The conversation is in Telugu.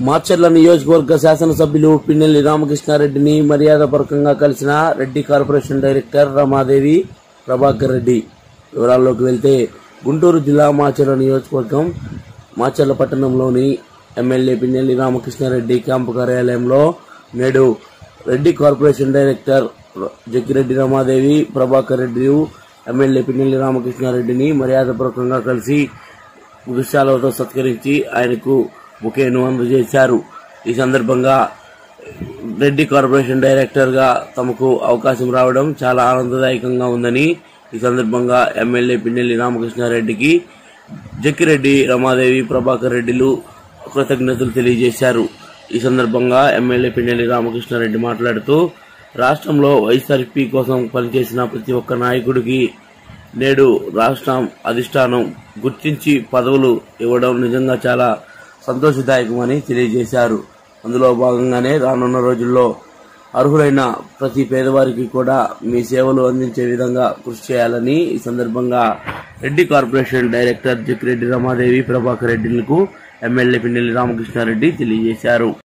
మాచర్ల నియోజకవర్గ శాసనసభ్యులు పిన్నెల్లి రామకృష్ణారెడ్డిని మర్యాదపూర్వకంగా కలిసిన రెడ్డి కార్పొరేషన్ డైరెక్టర్ రమాదేవి ప్రభాకర్ రెడ్డి వివరాల్లోకి వెళ్తే గుంటూరు జిల్లా మాచర్ల నియోజకవర్గం మాచర్ల పట్టణంలోని ఎమ్మెల్యే పిన్నెల్లి రామకృష్ణారెడ్డి క్యాంపు కార్యాలయంలో నేడు Reddy corporation director Jaggireddy Ramadevi Prabhakar Reddy MLA Pinnelli రామకృష్ణారెడ్డిని మర్యాదపూర్వకంగా కలిసి దృశ్యాలతో సత్కరించి ఆయనకు బుకేను అందజేశారు ఈ సందర్భంగా రెడ్డి కార్పొరేషన్ డైరెక్టర్ గా తమకు అవకాశం రావడం చాలా ఆనందదాయకంగా ఉందని ఈ సందర్భంగా ఎమ్మెల్యే పిన్నెల్లి రామకృష్ణారెడ్డికి జక్కిరెడ్డి రమాదేవి ప్రభాకర్ రెడ్డిలు కృతజ్ఞతలు తెలియజేశారు ఈ సందర్భంగా ఎమ్మెల్యే పిన్నెల్లి రామకృష్ణారెడ్డి మాట్లాడుతూ రాష్ట్రంలో వైఎస్ఆర్పీ కోసం పనిచేసిన ప్రతి ఒక్క నాయకుడికి నేడు రాష్ట్రం అధిష్టానం గుర్తించి పదవులు ఇవ్వడం నిజంగా చాలా సంతోషదాయకమని తెలియజేశారు అందులో భాగంగానే రానున్న రోజుల్లో అర్హులైన ప్రతి పేదవారికి కూడా మీ సేవలు అందించే విధంగా కృషి చేయాలని ఈ సందర్భంగా రెడ్డి కార్పొరేషన్ డైరెక్టర్ జక్రెడ్డి రమాదేవి ప్రభాకర్ రెడ్డిలకు ఎమ్మెల్యే పిన్నెల్లి రామకృష్ణారెడ్డి తెలియజేశారు